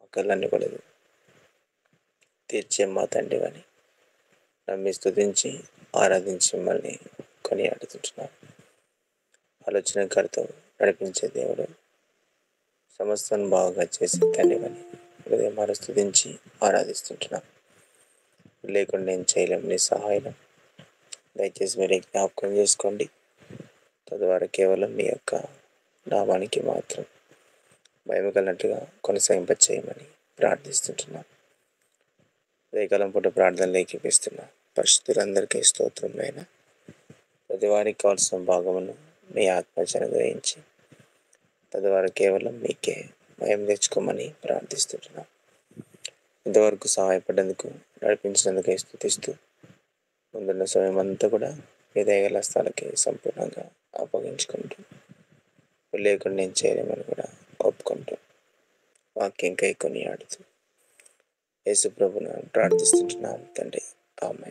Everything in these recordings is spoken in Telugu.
ఆకలన్నీ కూడా తీర్చే మా తండ్రివని నమ్మి స్తుతించి ఆరాధించి మిమ్మల్ని కొనియాడుతుంటున్నాం ఆలోచన కర్త నడిపించే దేవుడు సమస్తం బాగా చేసే తండ్రివని హృదయం స్తుతించి ఆరాధిస్తుంటున్నాం లేకుండా నేను చేయలేం నీ సహాయం దయచేసి మీరు జ్ఞాపకం చేసుకోండి తద్వారా కేవలం మీ యొక్క నామానికి మాత్రం భయం కలిగినట్టుగా కొనసాగింప చేయమని ప్రార్థిస్తుంటున్నాం ఉదయకాలం పూట ప్రార్థనలు ఏకీపిస్తున్నా పరిశుద్ధులందరికీ స్తోత్రంలైన ప్రతి వారికి కావాల్సిన భాగమును మీ ఆత్మచన గ్రహించి తద్వారా కేవలం మీకే భయం తెచ్చుకోమని ప్రార్థిస్తుంటున్నాం ఇంతవరకు సహాయపడేందుకు నడిపించినందుకే స్థుతిస్తూ ముందున్న సమయం అంతా కూడా మీ దయగల స్థలకి సంపూర్ణంగా అప్పగించుకుంటూ లేకుండా నేను చేయలేమని కూడా ఒప్పుకుంటూ వాక్యం కై కొని ఆడుతూ యేసు ప్రభును ప్రార్థిస్తుంటున్నాం తండ్రి ఆమె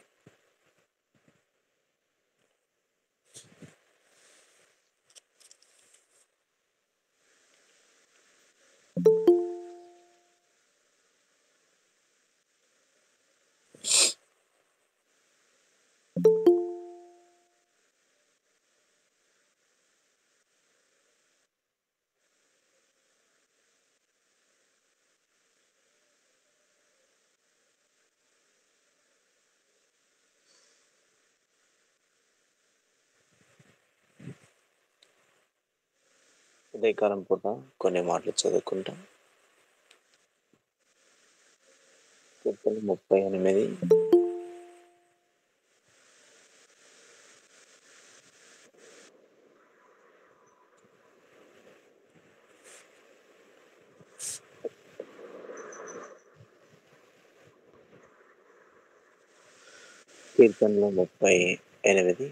ఉదయకాలం పూట కొన్ని మాటలు చదువుకుంటాం కీర్తన ముప్పై ఎనిమిది కీర్తనలో ముప్పై ఎనిమిది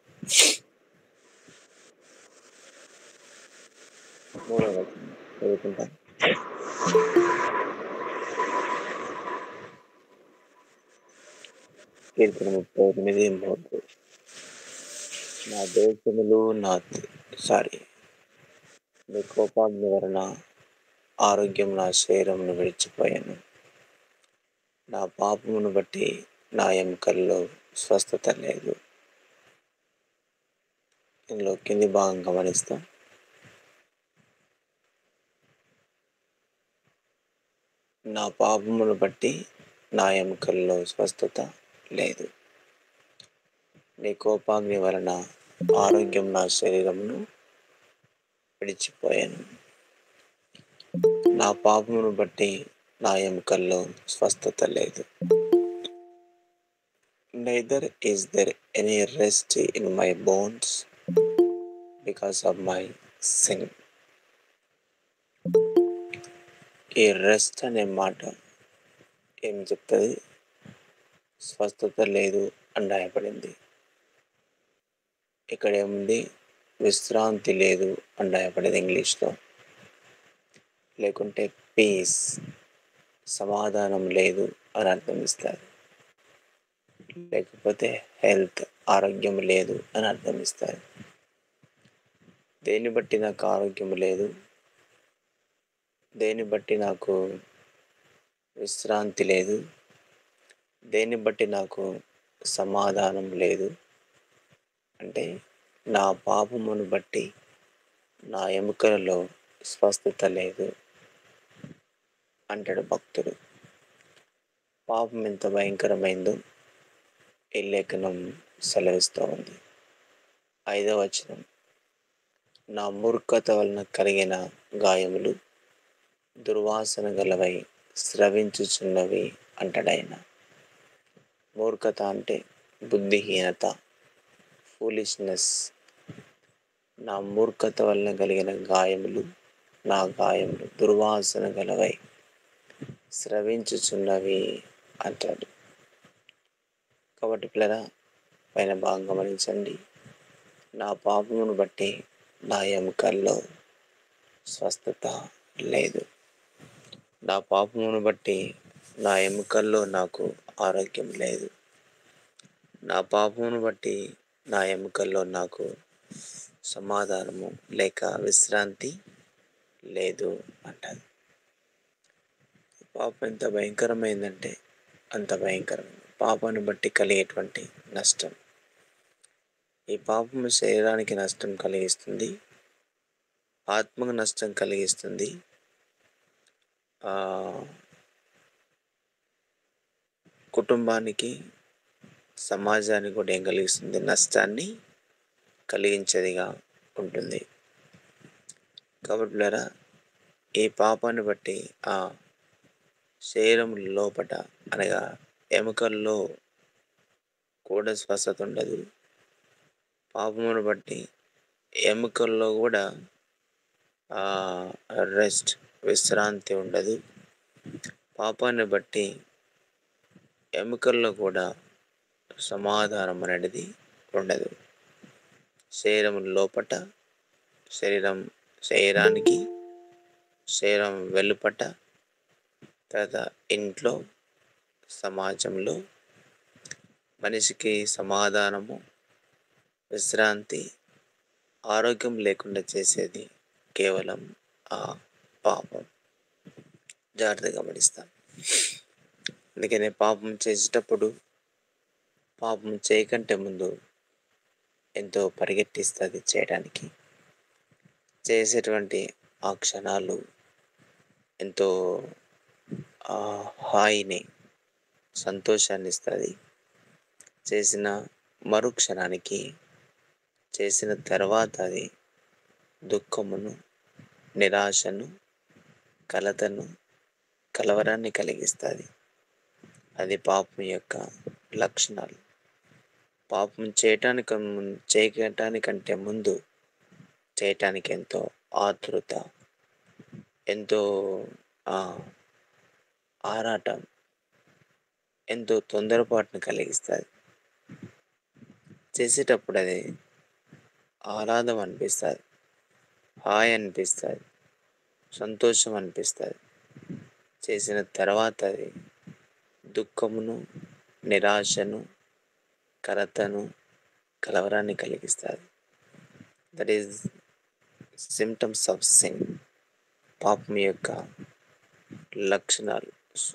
మూడవ వచనం చదువుకుంటాం కీర్తన ముప్పై ఎనిమిది మూడు నా దేశములు నా సారీ నీ కోపాగ్ని వలన ఆరోగ్యం నా శరీరమును విడిచిపోయాను నా పాపమును బట్టి నా ఎముకల్లో స్వస్థత లేదు ఇందులో కింది భాగం గమనిస్తాం నా పాపమును బట్టి నా ఎముకల్లో స్వస్థత లేదు నీ కోపాగ్ని వలన ఆరోగ్యం నా శరీరమును విడిచిపోయాను నా పాపమును బట్టి నా ఎముకల్లో స్వస్థత లేదు neither is there any rest in my bones because of my sin ఈ రెస్ట్ అనే మాట ఏం చెప్తుంది స్వస్థత లేదు అని రాయబడింది ఇక్కడ ఏముంది విశ్రాంతి లేదు అని రాయబడింది ఇంగ్లీష్లో లేకుంటే పీస్ సమాధానం లేదు అని అర్థం ఇస్తారు లేకపోతే హెల్త్ ఆరోగ్యం లేదు అని అర్థం ఇస్తారు దేన్ని బట్టి నాకు ఆరోగ్యం లేదు దేన్ని బట్టి నాకు విశ్రాంతి లేదు దేన్ని బట్టి నాకు సమాధానం లేదు అంటే నా పాపమును బట్టి నా ఎముకలలో స్వస్థత లేదు అంటాడు భక్తుడు పాపం ఎంత భయంకరమైందో ఈ లేఖనం సెలవిస్తూ ఉంది ఐదవ వచనం నా మూర్ఖత వలన కలిగిన గాయములు దుర్వాసన గలవై స్రవించుచున్నవి అంటాడాయన మూర్ఖత అంటే బుద్ధిహీనత ఫూలిష్నెస్ నా మూర్ఖత వలన కలిగిన గాయములు నా గాయములు దుర్వాసన గలవై స్రవించుచున్నవి అంటాడు కాబట్టి పిల్లరా పైన బాగా గమనించండి నా పాపమును బట్టి నా ఎముకల్లో స్వస్థత లేదు నా పాపమును బట్టి నా ఎముకల్లో నాకు ఆరోగ్యం లేదు నా పాపమును బట్టి నా ఎముకల్లో నాకు సమాధానము లేక విశ్రాంతి లేదు అంటారు పాపం ఎంత భయంకరమైందంటే అంత భయంకరమైంది పాపాన్ని బట్టి కలిగేటువంటి నష్టం ఈ పాపము శరీరానికి నష్టం కలిగిస్తుంది ఆత్మకు నష్టం కలిగిస్తుంది ఆ, కుటుంబానికి సమాజానికి కూడా ఏం కలిగిస్తుంది నష్టాన్ని కలిగించేదిగా ఉంటుంది కాబట్టి పిల్లరా ఈ పాపాన్ని బట్టి ఆ శరీరం లోపట అనగా ఎముకల్లో కూడా స్వస్థత ఉండదు పాపమును బట్టి ఎముకల్లో కూడా రెస్ట్ విశ్రాంతి ఉండదు పాపాన్ని బట్టి ఎముకల్లో కూడా సమాధానం అనేది ఉండదు శరీరం లోపట శరీరం శరీరానికి శరీరం వెలుపట తర్వాత ఇంట్లో సమాజంలో మనిషికి సమాధానము విశ్రాంతి ఆరోగ్యం లేకుండా చేసేది కేవలం ఆ పాపం జాగ్రత్తగా గమనిస్తాం అందుకనే పాపం చేసేటప్పుడు పాపం చేయకంటే ముందు ఎంతో పరిగెట్టిస్తుంది చేయడానికి చేసేటువంటి ఆ క్షణాలు ఎంతో ఆ హాయిని సంతోషాన్ని ఇస్తుంది చేసిన మరుక్షణానికి చేసిన తర్వాత అది దుఃఖమును నిరాశను కలతను కలవరాన్ని కలిగిస్తుంది అది పాపం యొక్క లక్షణాలు పాపం చేయటానికి ముం- చేయటానికంటే ముందు చేయటానికి ఎంతో ఆతృత ఎంతో ఆ, ఆరాటం ఎంతో తొందరపాటును కలిగిస్తుంది చేసేటప్పుడు అది ఆహ్లాదం అనిపిస్తుంది హాయ్ అనిపిస్తుంది సంతోషం అనిపిస్తుంది చేసిన తర్వాత అది దుఃఖమును నిరాశను కలతను కలవరాన్ని కలిగిస్తుంది that is symptoms of sin పాపం యొక్క లక్షణాలు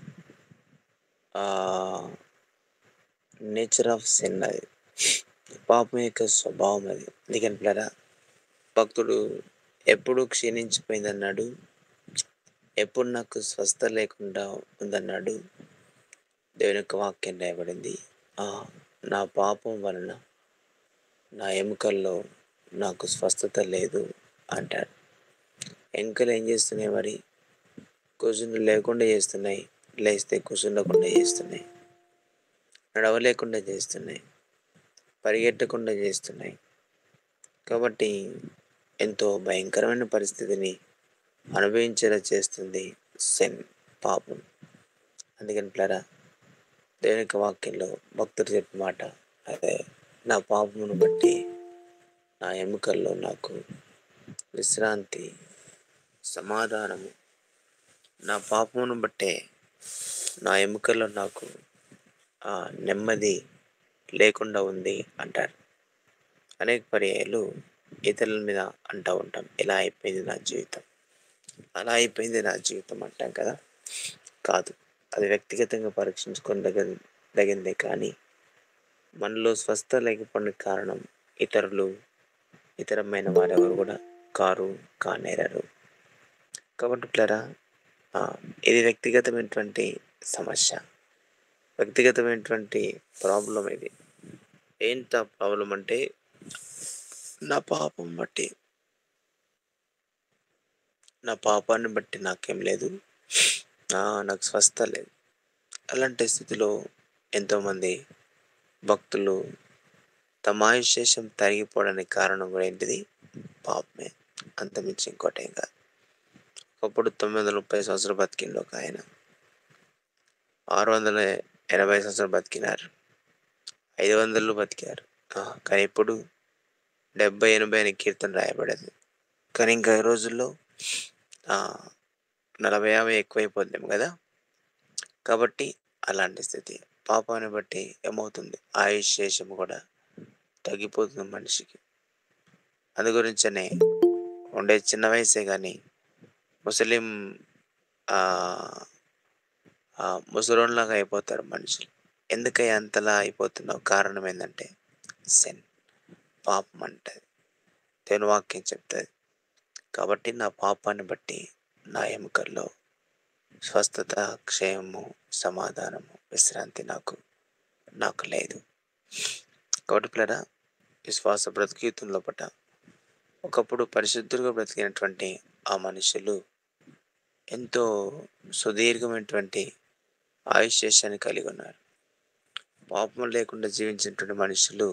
నేచర్ ఆఫ్ సిన్ అది పాపం యొక్క స్వభావం అది ఎందుకంటే పిల్లరా, భక్తుడు ఎప్పుడు క్షీణించిపోయిందన్నాడు ఎప్పుడు నాకు స్వస్థ లేకుండా ఉందన్నాడు దేవుని యొక్క వాక్యం రాయబడింది ఆ, నా పాపం వలన నా ఎముకల్లో నాకు స్వస్థత లేదు అంటాడు ఎముకలు ఏం చేస్తున్నాయి మరి కూర్చుని లేకుండా చేస్తున్నాయి లేస్తే కూర్చుండకుండా చేస్తున్నాయి నడవలేకుండా చేస్తున్నాయి పరిగెట్టకుండా చేస్తున్నాయి కాబట్టి ఎంతో భయంకరమైన పరిస్థితిని అనుభవించేలా చేస్తుంది సెన్ పాపం అందుకని ప్లరా దేవుని యొక్క వాక్యంలో భక్తుడు చెప్పిన మాట అదే నా పాపమును బట్టి నా ఎముకల్లో నాకు విశ్రాంతి సమాధానము నా పాపమును బట్టే నా ఎముకల్లో నాకు ఆ నెమ్మది లేకుండా ఉంది అంటారు అనేక పర్యాయాలు ఇతరుల మీద అంటూ ఉంటాం ఇలా అయిపోయింది నా జీవితం అలా అయిపోయింది నా జీవితం అంటాం కదా కాదు అది వ్యక్తిగతంగా పరీక్షించుకోదగ దగిందే కానీ మనలో స్వస్థ లేకపోవడానికి కారణం ఇతరులు ఇతరమైన వారెవరు కూడా కారు కానేరరు కాబట్టి ఇట్లారా ఆ, ఇది వ్యక్తిగతమైనటువంటి సమస్య వ్యక్తిగతమైనటువంటి ప్రాబ్లం ఇది ఏంట ప్రాబ్లం అంటే నా పాపం బట్టి నా పాపాన్ని బట్టి నాకేం లేదు ఆ, నాకు స్వస్థ లేదు అలాంటి స్థితిలో ఎంతోమంది భక్తులు తమ ఆయుశేషం తరిగిపోవడానికి కారణం కూడా ఏంటిది పాపమే అంతమించి ఇంకోటి ఏం కాదు ఒకప్పుడు తొమ్మిది వందల ముప్పై సంవత్సరాలు బతికిండు ఒక ఆయన ఆరు వందల ఎనభై సంవత్సరాలు బతికినారు ఐదు వందలు బతికారు ఆ, కానీ ఇప్పుడు డెబ్బై ఎనభై అనే కీర్తన రాయబడేది కానీ ఇంకా ఈ రోజుల్లో ఆ, నలభై యాభై ఎక్కువైపోద్దాం కదా కాబట్టి అలాంటి స్థితి పాపాన్ని బట్టి ఏమవుతుంది ఆయుష్ శేషం కూడా తగ్గిపోతుంది మనిషికి అందు గురించనే ఉండే చిన్న వయసే కానీ ముస్లిం ఆ, ఆ ముసలోళ్ళలాగా అయిపోతారు మనుషులు ఎందుకయ్యా అంతలా అయిపోతున్నావు కారణం ఏంటంటే సెన్ పాపం అంటది దేవుని వాక్యం చెప్తుంది కాబట్టి నా పాపాన్ని బట్టి నా ఎముకల్లో స్వస్థత క్షేమము సమాధానము విశ్రాంతి నాకు నాకు లేదు కాబట్టి పిల్లరా విశ్వాస బ్రతికీతం లోపట ఒకప్పుడు పరిశుద్ధులుగా బ్రతికినటువంటి ఆ మనుషులు ఎంతో సుదీర్ఘమైనటువంటి ఆయుష్యాన్ని కలిగి ఉన్నారు పాపం లేకుండా జీవించినటువంటి మనుషులు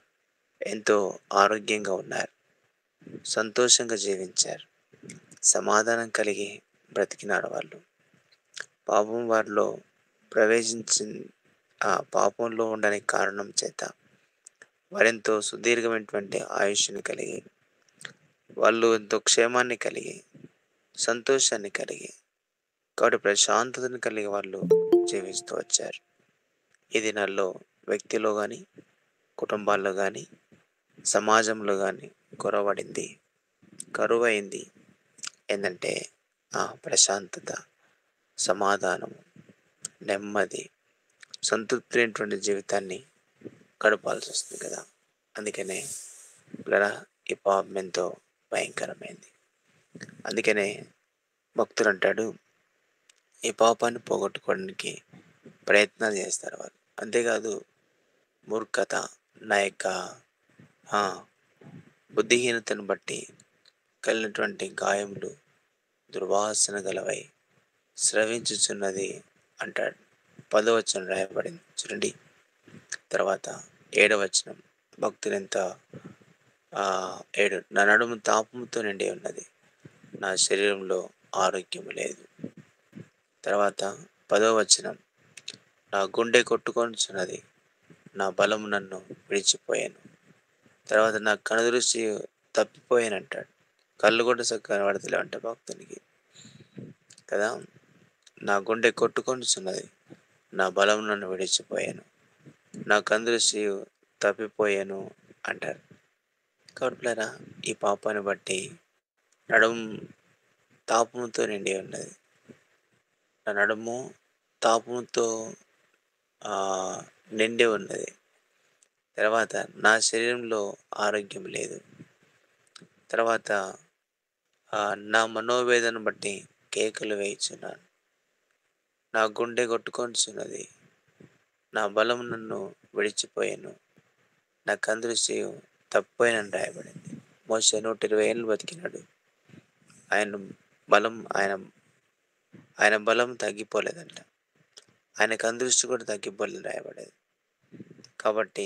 ఎంతో ఆరోగ్యంగా ఉన్నారు సంతోషంగా జీవించారు సమాధానం కలిగి బ్రతికినారు వాళ్ళు పాపం వారిలో ప్రవేశించి ఆ పాపంలో ఉండడానికి కారణం చేత వారెంతో సుదీర్ఘమైనటువంటి ఆయుష్ని కలిగి వాళ్ళు ఎంతో క్షేమాన్ని కలిగి సంతోషాన్ని కలిగి కాబట్టి ప్రశాంతతను కలిగి వాళ్ళు జీవిస్తూ వచ్చారు ఈ దినాల్లో వ్యక్తిలో కానీ కుటుంబాల్లో కానీ సమాజంలో కానీ కొరవడింది కరువైంది ఏంటంటే ఆ ప్రశాంతత సమాధానము నెమ్మది సంతృప్తి అయినటువంటి జీవితాన్ని గడపాల్సి వస్తుంది కదా అందుకనే పిల్లరా ఈ పాపం ఎంతో భయంకరమైంది అందుకనే భక్తులు అంటాడు ఈ పాపాన్ని పోగొట్టుకోవడానికి ప్రయత్నాలు చేస్తారు వాళ్ళు అంతేకాదు మూర్ఖత నా యొక్క ఆ, బుద్ధిహీనతను బట్టి కలిగినటువంటి గాయములు దుర్వాసన గలవై స్రవించుచున్నది అంటాడు పదవచనం రాయబడింది చూడండి తర్వాత ఏడవచనం భక్తులు ఎంత ఆ, ఏడు నా నడుము తాపముతో నిండి ఉన్నది నా శరీరంలో ఆరోగ్యం లేదు తర్వాత పదవ వచనం నా గుండె కొట్టుకొనిచున్నది నా బలము నన్ను విడిచిపోయాను తర్వాత నా కనుదృష్టి తప్పిపోయాను అంటాడు కళ్ళు కూడా చక్కగా పడతలే అంట భక్తునికి కదా నా గుండె కొట్టుకొనిచున్నది నా బలం నన్ను విడిచిపోయాను నా కందృష్టి తప్పిపోయాను అంటారు కాబట్టి పిల్లరా, ఈ పాపాన్ని బట్టి నడుము తాపముతో నిండి ఉన్నది నా నడుము తాపముతో ఆ, నిండి ఉన్నది తర్వాత నా శరీరంలో ఆరోగ్యం లేదు తర్వాత ఆ, నా మనోవేదన బట్టి కేకలు వేయిచున్నాను నా గుండె కొట్టుకొనిచున్నది నా బలం నన్ను విడిచిపోయాను నా కందృష్టి తప్పిపోయినని రాయబడింది మోసే నూట ఇరవై ఏళ్ళు బతికినాడు ఆయన బలం ఆయన ఆయన బలం తగ్గిపోలేదంట ఆయన కందృష్టి కూడా తగ్గిపోలేదు రాయబడేది కాబట్టి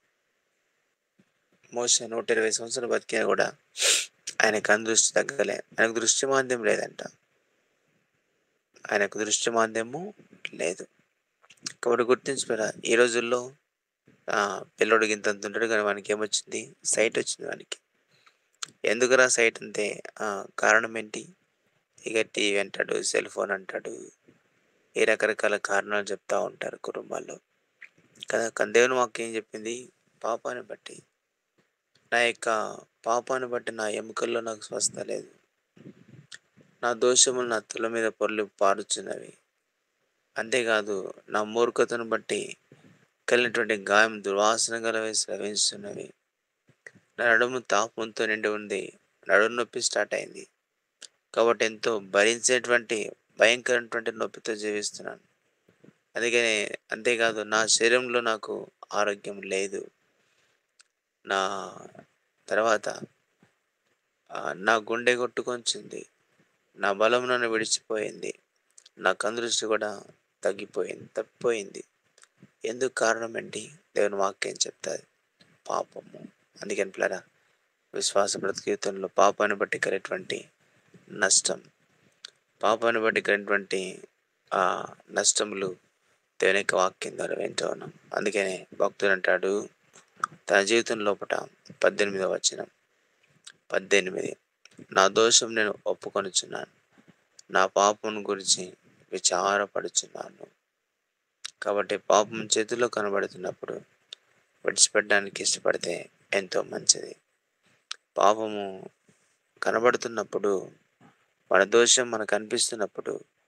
మోసే నూట ఇరవై సంవత్సరాలు బతికినా కూడా ఆయన కందృష్టి తగ్గలే ఆయనకు దృష్టి మాంద్యం లేదంట ఆయనకు దృష్టి మాంద్యము లేదు కాబట్టి గుర్తించుకోరా ఈ రోజుల్లో ఆ, పిల్లోడికి ఇంత అంత ఉంటాడు కానీ వానికి ఏమొచ్చింది సైట్ వచ్చింది వానికి ఎందుకురా సైట్ అంతే ఆ, కారణం ఏంటి ఇక టీవీ అంటాడు సెల్ ఫోన్ అంటాడు ఈ రకరకాల కారణాలు చెప్తా ఉంటారు కుటుంబాల్లో కదా కానీ దేవుని వాక్యం ఏం చెప్పింది పాపాన్ని బట్టి నా యొక్క పాపాన్ని బట్టి నా ఎముకల్లో నాకు స్వస్థ లేదు నా దోషములు నా తల మీద పొర్లి పారుచున్నవి అంతేకాదు నా మూర్ఖతను బట్టి కలిగినటువంటి గాయం దుర్వాసన గలవి స్రవిస్తున్నవి నా నడుము తాపంతో నిండి ఉంది నడుము నొప్పి స్టార్ట్ అయింది కాబట్టి ఎంతో భరించేటువంటి భయంకరమైనటువంటి నొప్పితో జీవిస్తున్నాను అందుకనే అంతేకాదు నా శరీరంలో నాకు ఆరోగ్యం లేదు నా తర్వాత ఆ, నా గుండె కొట్టుకొంచింది నా బలం నన్ను విడిచిపోయింది నా కందృష్టి కూడా తగ్గిపోయింది తప్పిపోయింది ఎందుకు కారణం ఏంటి దేవుని వాక్యం చెప్తాది పాపము అందుకని పిల్లరా విశ్వాస బ్రతికీతంలో పాపాన్ని బట్టి కలిగినటువంటి నష్టం పాపాన్ని బట్టి కలిగినటువంటి ఆ నష్టములు దేవుని యొక్క వాక్యం ద్వారా వింటూ ఉన్నాం అందుకనే భక్తుడు అంటాడు తన జీవితం లోపల పద్దెనిమిదవ వచనం పద్దెనిమిది నా దోషం నేను ఒప్పుకొనుచున్నాను నా పాపం గురించి విచారపడుచున్నాను కాబట్టి పాపం చేతిలో కనబడుతున్నప్పుడు విడిచిపెట్టడానికి ఇష్టపడితే ఎంతో మంచిది పాపము కనబడుతున్నప్పుడు మన దోషం మనకు అనిపిస్తున్నప్పుడు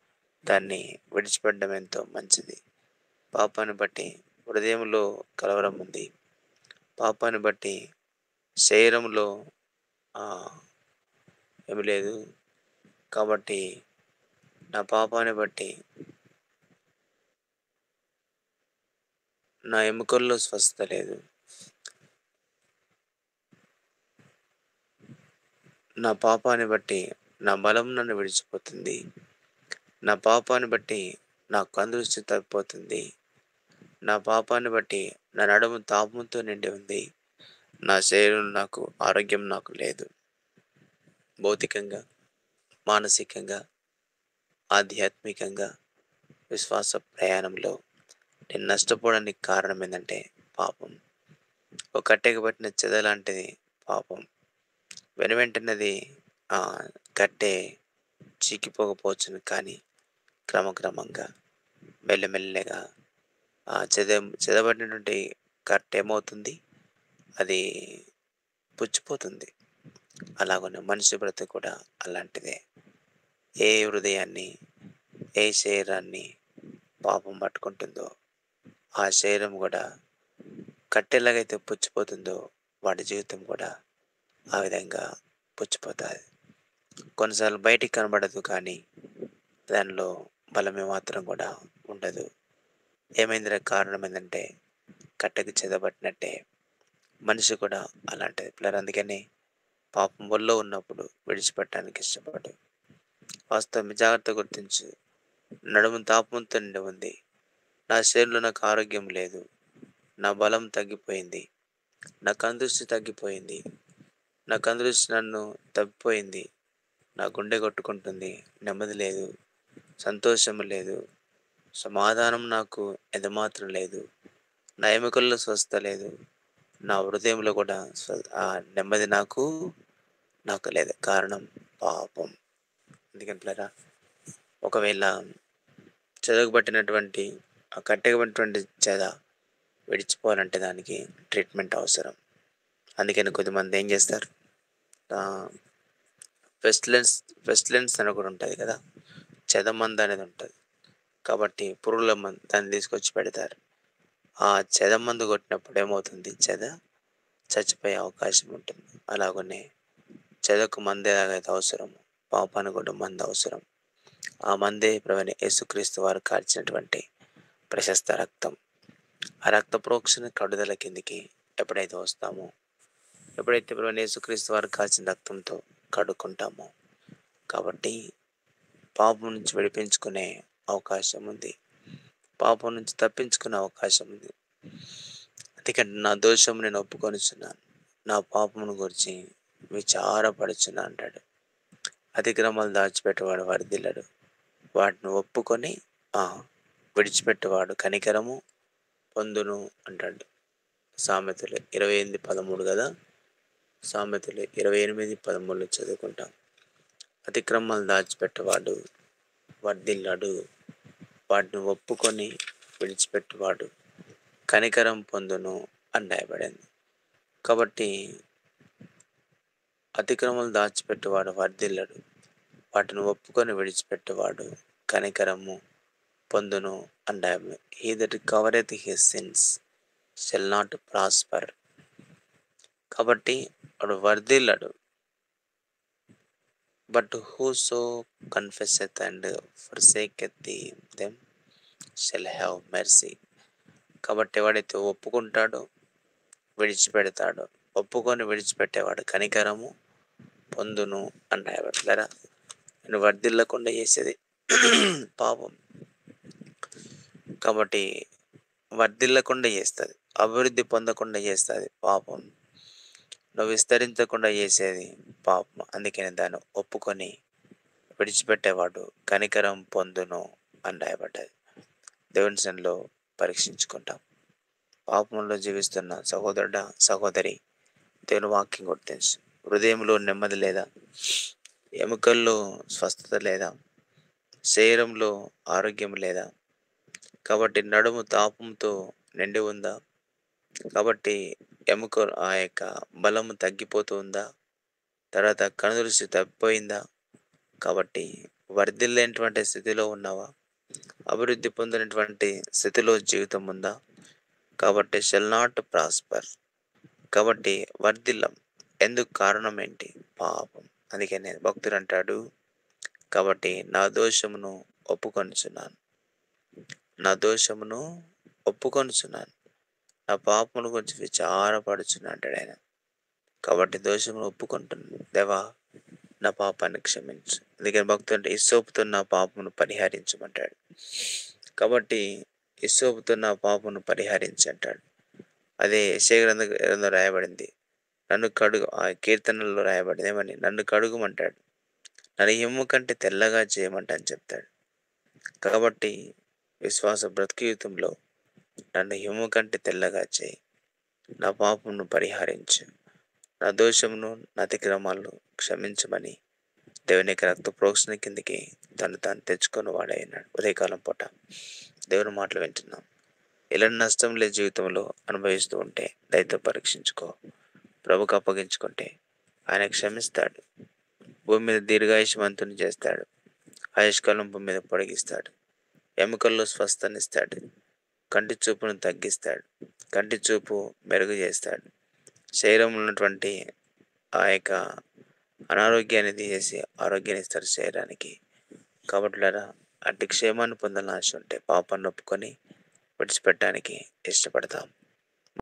దాన్ని విడిచిపెట్టడం ఎంతో మంచిది పాపాన్ని బట్టి హృదయంలో కలవరం ఉంది పాపాన్ని బట్టి శరీరంలో ఆ, ఏమి లేదు కాబట్టి నా పాపాన్ని బట్టి నా ఎముకల్లో స్వస్థత లేదు నా పాపాన్ని బట్టి నా బలం నన్ను విడిచిపోతుంది నా పాపాన్ని బట్టి నా కందృష్టి తప్పిపోతుంది నా పాపాన్ని బట్టి నా నడుము తాపంతో నిండి ఉంది నా శరీరం నాకు ఆరోగ్యం నాకు లేదు భౌతికంగా మానసికంగా ఆధ్యాత్మికంగా విశ్వాస ప్రయాణంలో నేను నష్టపోవడానికి కారణం ఏంటంటే పాపం ఒక కట్టెకి పట్టిన చెద లాంటిది పాపం వెను వెంటనేది ఆ, కట్టె చీకిపోకపోవచ్చును కానీ క్రమక్రమంగా మెల్లమెల్లగా ఆ చెద చెదబడినటువంటి కట్టె ఏమవుతుంది అది పుచ్చిపోతుంది అలాగనే మనిషి బ్రతుకు కూడా అలాంటిదే ఏ హృదయాన్ని ఏ శరీరాన్ని పాపం పట్టుకుంటుందో ఆ శరీరం కూడా కట్టెలాగైతే పుచ్చిపోతుందో వాడి జీవితం కూడా ఆ విధంగా పుచ్చిపోతుంది కొన్నిసార్లు బయటికి కనబడదు కానీ దానిలో బలమే మాత్రం కూడా ఉండదు ఏమైందిరా కారణం ఏంటంటే కట్టెకి చెదబట్టినట్టే మనిషి కూడా అలాంటిది పిల్లలు అందుకని పాపం ఒళ్ళో ఉన్నప్పుడు విడిచిపెట్టడానికి ఇష్టపడు వాస్తవం జాగ్రత్త గుర్తించు నడుము తాపంతో నిండి ఉంది నా శరీరంలో నాకు ఆరోగ్యం లేదు నా బలం తగ్గిపోయింది నా కందృష్టి తగ్గిపోయింది నా కందృష్టి నన్ను తప్పిపోయింది నా గుండె కొట్టుకుంటుంది నెమ్మది లేదు సంతోషం లేదు సమాధానం నాకు ఎంతమాత్రం లేదు నా ఎముకల్లో స్వస్థ లేదు నా హృదయంలో కూడా స్వ ఆ నెమ్మది నాకు నాకు లేదు కారణం పాపం ఎందుకంటారా ఒకవేళ చెదగబట్టినటువంటి ఆ కట్టెగబట్టినటువంటి చెద విడిచిపోవాలంటే దానికి ట్రీట్మెంట్ అవసరం అందుకని కొద్దిమంది ఏం చేస్తారు ఫెస్టిలెన్స్ ఫెస్టిలెన్స్ అని కూడా ఉంటుంది కదా చెద మందు అనేది ఉంటుంది కాబట్టి పురుగుల మందు దాన్ని తీసుకొచ్చి పెడతారు ఆ చెద మందు కొట్టినప్పుడు ఏమవుతుంది చెద చచ్చిపోయే అవకాశం ఉంటుంది అలాగనే చెదకు మందు ఎలాగైతే అవసరం పాపానికి కూడా మందు అవసరం ఆ మందే ప్రవీణ యేసుక్రీస్తు వారు కార్చినటువంటి ప్రశస్త రక్తం ఆ రక్త ప్రోక్షణ కడుదల కిందికి ఎప్పుడైతే వస్తామో ఎప్పుడైతే ప్రవీణ యేసుక్రీస్తు వారు కాచిన రక్తంతో కడుక్కుంటామో కాబట్టి పాపం నుంచి విడిపించుకునే అవకాశం ఉంది పాపం నుంచి తప్పించుకునే అవకాశం ఉంది అందుకంటే నా దోషం నేను ఒప్పుకొనిచున్నాను నా పాపమును గురించి విచారపడుచున్నా అంటాడు అతిక్రమాలు దాచిపెట్టేవాడు వర్ధిల్లడు వాటిని ఒప్పుకొని ఆ, విడిచిపెట్టేవాడు కనికరము పొందును అంటాడు సామెతలు ఇరవై ఎనిమిది పదమూడు కదా సామెతలు ఇరవై ఎనిమిది పదమూడులో చదువుకుంటాం అతిక్రమాలు దాచిపెట్టేవాడు వర్ధిల్లాడు వాటిని ఒప్పుకొని విడిచిపెట్టేవాడు కనికరం పొందును అని రాయబడింది కాబట్టి అతిక్రమలు దాచిపెట్టేవాడు వర్ధిల్లడు వాటిని ఒప్పుకొని విడిచిపెట్టేవాడు కనికరము పొందును అని రాయబడింది he that covereth his sins shall not prosper కాబట్టి వాడు వర్ధిల్లడు but who so confesseth and forsaketh the them shall have mercy కాబట్టి ఎవడైతే ఒప్పుకుంటాడో విడిచిపెడతాడో ఒప్పుకొని విడిచిపెట్టేవాడు కనికరము పొందును అని రాయబడలేరా నేను వర్ధిల్లకుండా చేసేది పాపం కాబట్టి వర్ధిల్లకుండా చేస్తుంది అభివృద్ధి పొందకుండా చేస్తుంది పాపం నువ్వు విస్తరించకుండా చేసేది పాపం అందుకని దాన్ని ఒప్పుకొని విడిచిపెట్టేవాడు కనికరం పొందును అని రాయబడ్డది దేవుని సన్నిలో పరీక్షించుకుంటాం పాపంలో జీవిస్తున్న సహోదరుడ సహోదరి దేవుని వాక్యం గుర్తించు హృదయంలో నెమ్మది లేదా ఎముకల్లో స్వస్థత లేదా శరీరంలో ఆరోగ్యం లేదా కాబట్టి నడుము తాపంతో నిండి ఉందా కాబట్టి ఎముక ఆ యొక్క బలము తగ్గిపోతూ ఉందా తర్వాత కనుదృష్టి తప్పిపోయిందా కాబట్టి వర్ధిల్లేనటువంటి స్థితిలో ఉన్నావా అభివృద్ధి పొందినటువంటి స్థితిలో జీవితం ఉందా కాబట్టి షెల్ నాట్ ప్రాస్పర్ కాబట్టి వర్ధిల్లం ఎందుకు కారణం ఏంటి పాపం అందుకే నేను భక్తుడు అంటాడు కాబట్టి నా దోషమును ఒప్పుకొనుచున్నాను నా దోషమును ఒప్పుకొనుచున్నాను నా పాపముల గురించి విచారపడుచున్నా అంటాడు ఆయన కాబట్టి దోషమును ఒప్పుకుంటున్నాను దేవా నా పాపాన్ని క్షమించు అందుకని భక్తుడు అంటే ఇస్సోపుతో నా పాపమును పరిహరించమంటాడు కాబట్టి ఇస్సోపుతో నా పాపమును పరిహరించి అంటాడు అదే యెషయా గ్రంథ గ్రంథం రాయబడింది నన్ను కడుగు ఆ కీర్తనలో రాయబడింది ఏమని నన్ను కడుగుమంటాడు నన్ను హిమ్ము కంటే తెల్లగా చేయమంట అని చెప్తాడు కాబట్టి విశ్వాస బ్రతుకుయుతంలో నన్ను హిమ్ము కంటే తెల్లగా చేయి నా పాపమును పరిహరించు నా దోషమును నా అతిక్రమాలను క్షమించమని దేవుని యొక్క రక్త ప్రోక్షణ కిందికి తను తాను తెచ్చుకొని వాడైనాడు ఉదయకాలం పూట దేవుని మాటలు వింటున్నాం ఎలాంటి నష్టం లే జీవితంలో అనుభవిస్తూ ఉంటే దయతో పరీక్షించుకో ప్రభుకు అప్పగించుకుంటే ఆయన క్షమిస్తాడు భూమి మీద దీర్ఘాయుష్మంతుని చేస్తాడు ఆయుష్కాలం భూమి మీద పొడిగిస్తాడు ఎముకల్లో స్వస్థనిస్తాడు కంటి చూపును తగ్గిస్తాడు కంటి చూపు మెరుగు చేస్తాడు శరీరంలో ఉన్నటువంటి ఆ యొక్క అనారోగ్యాన్ని తీసేసి ఆరోగ్యాన్ని ఇస్తాడు శరీరానికి కాబట్టి అట్టి క్షేమాన్ని పొందాలని ఆశ ఉంటే పాపాన్ని ఒప్పుకొని విడిచిపెట్టడానికి ఇష్టపడతాం